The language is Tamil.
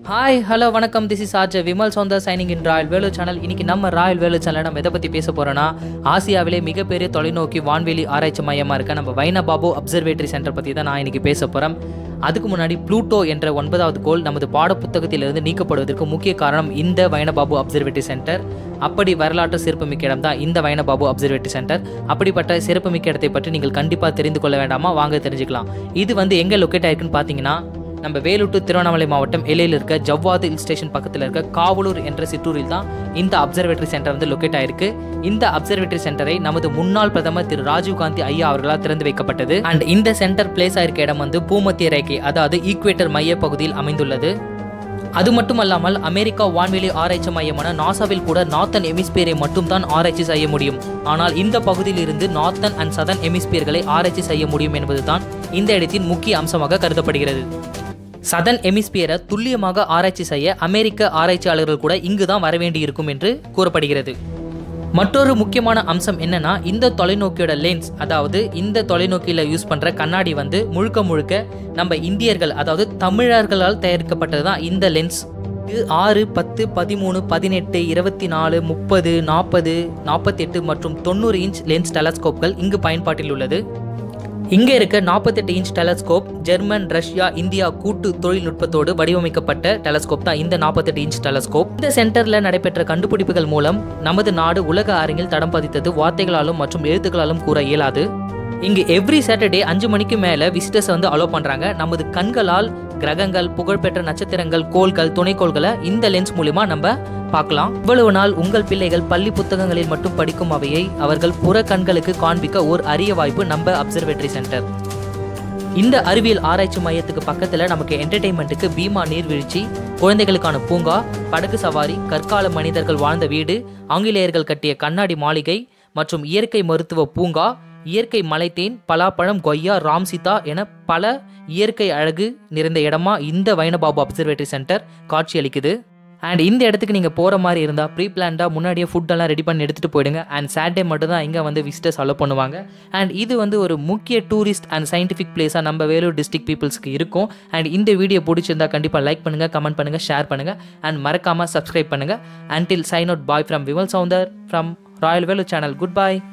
ஹாய் ஹலோ வணக்கம் this is RJ Vimal Soundar signing in royal Velu channel இன்னைக்கு நம்ம ராயல் வேலு சேனல் நம்ம எதை பற்றி பேச போகிறோன்னா ஆசியாவிலே மிகப்பெரிய தொலைநோக்கி வான்வெளி ஆராய்ச்சி மையமாக இருக்க நம்ம வைனபாபு அப்சர்வேட்டரி சென்டர் பற்றி தான் நான் இன்னைக்கு பேச போகிறேன் அதுக்கு முன்னாடி ப்ளூட்டோ என்ற ஒன்பதாவது கோள் நமது பாடப்புத்தகத்திலிருந்து நீக்கப்படுவதற்கு முக்கிய காரணம் இந்த வைனபாபு அப்சர்வேட்டரி சென்டர் அப்படி வரலாற்று சிறப்புமிக்க இடம் தான் இந்த வைனபாபு அப்சர்வேட்டரி சென்டர் அப்படிப்பட்ட சிறப்புமிக்க இடத்தை பற்றி நீங்கள் கண்டிப்பாக தெரிந்து கொள்ள வேண்டாமா வாங்க தெரிஞ்சுக்கலாம் இது வந்து எங்கே லொக்கேட் ஆயிருக்குன்னு பார்த்தீங்கன்னா நம்ம வேலூர் to திருவண்ணாமலை மாவட்டம் எல்லையில் இருக்க ஜவ்வாது ஹில் ஸ்டேஷன் பக்கத்தில் இருக்க காவலூர் என்ற சிற்றூரில் தான் இந்த அப்சர்வேட்டரி சென்டர் வந்து லொக்கேட் ஆயிருக்கு இந்த அப்சர்வேட்டரி சென்டரை நமது முன்னாள் பிரதமர் திரு ராஜீவ் காந்தி ஐயா அவர்களால் திறந்து வைக்கப்பட்டது அண்ட் இந்த சென்டர் பிளேஸ் ஆயிருக்க இடம் வந்து பூமத்திய ரேகை அதாவது ஈக்குவேட்டர் மைய பகுதியில் அமைந்துள்ளது அது மட்டுமல்லாமல் அமெரிக்கா வான்வெளி ஆராய்ச்சி மையமான நாசாவில் கூட நார்த்தன் எமிஸ்பியரை மட்டும்தான் ஆராய்ச்சி செய்ய முடியும் ஆனால் இந்த பகுதியில் இருந்து நார்த்தன் அண்ட் சதன் எமிஸ்பியர்களை ஆராய்ச்சி செய்ய முடியும் என்பதுதான் இந்த இடத்தின் முக்கிய அம்சமாக கருதப்படுகிறது சதன் எமிஸ்பியரை துல்லியமாக ஆராய்ச்சி செய்ய அமெரிக்க ஆராய்ச்சியாளர்கள் கூட இங்கு தான் வரவேண்டியிருக்கும் என்று கூறப்படுகிறது மற்றொரு முக்கியமான அம்சம் என்னன்னா இந்த தொலைநோக்கியோட லென்ஸ் அதாவது இந்த தொலைநோக்கியில் யூஸ் பண்ற கண்ணாடி வந்து முழுக்க முழுக்க நம்ம இந்தியர்கள் அதாவது தமிழர்களால் தயாரிக்கப்பட்டது தான் இந்த லென்ஸ் இது ஆறு பத்து பதிமூணு பதினெட்டு இருபத்தி நாலு முப்பது நாற்பது நாற்பத்தெட்டு மற்றும் தொண்ணூறு இன்ச் லென்ஸ் டெலஸ்கோப்கள் இங்கு பயன்பாட்டில் உள்ளது இங்க இருக்க 48 inch telescope German Russia India கூட்டு தொழில்நுட்பத்தோடு வடிவமைக்கப்பட்ட டெலஸ்கோப் தான் இந்த 48 இன்ச் டெலஸ்கோப் இந்த சென்டர்ல நடைபெற்ற கண்டுபிடிப்புகள் மூலம் நமது நாடு உலக அரங்கில் தடம் பதித்தது வார்த்தைகளாலும் மற்றும் எழுத்துக்களாலும் கூற இயலாது இங்கு எவ்ரி சாட்டர்டே அஞ்சு மணிக்கு மேல விசிட்டர்ஸ் வந்து அலோவ் பண்றாங்க நமது கண்களால் கிரகங்கள் புகழ்பெற்ற நட்சத்திரங்கள் கோள்கள் துணைக்கோள்களை இந்த லென்ஸ் மூலியமா நம்ம பார்க்கலாம் இவ்வளவு நாள் உங்கள் பிள்ளைகள் பள்ளி புத்தகங்களில் மட்டும் படிக்கும் அவையை அவர்கள் புற கண்களுக்கு காண்பிக்க ஓர் அரிய வாய்ப்பு நம்ம அப்சர்வேட்டரி சென்டர் இந்த அறிவியல் ஆராய்ச்சி மையத்துக்கு பக்கத்துல நமக்கு என்டர்டெயின்மெண்ட்டுக்கு பீமா நீர்வீழ்ச்சி குழந்தைகளுக்கான பூங்கா படகு சவாரி கற்கால மனிதர்கள் வாழ்ந்த வீடு ஆங்கிலேயர்கள் கட்டிய கண்ணாடி மாளிகை மற்றும் இயற்கை மருத்துவ பூங்கா இயற்கை மலைத்தேன் பலாப்பழம் கொய்யா ராம்சிதா என பல இயற்கை அழகு நிறைந்த இடமா இந்த வைனபாபு அப்சர்வேட்டரி சென்டர் காட்சியளிக்குது அண்ட் இந்த இடத்துக்கு நீங்கள் போகிற மாதிரி இருந்தால் ப்ரீ பிளான்டாக முன்னாடியே ஃபுட்டெல்லாம் ரெடி பண்ணி எடுத்துகிட்டு போயிடுங்க அண்ட் சாட்டர்டே மட்டும் தான் இங்கே வந்து விசிட்டர்ஸ் அலோ பண்ணுவாங்க அண்ட் இது வந்து ஒரு முக்கிய டூரிஸ்ட் அண்ட் சயின்டிஃபிக் பிளேஸாக நம்ம வேலூர் டிஸ்ட்ரிக்ட் பீப்புள்ஸ்க்கு இருக்கும் அண்ட் இந்த வீடியோ பிடிச்சிருந்தா கண்டிப்பாக லைக் பண்ணுங்கள் கமெண்ட் பண்ணுங்கள் ஷேர் பண்ணுங்கள் அண்ட் மறக்காமல் சப்ஸ்கிரைப் பண்ணுங்கள் until sign out bye from Vimal Soundar from royal Vellore channel good by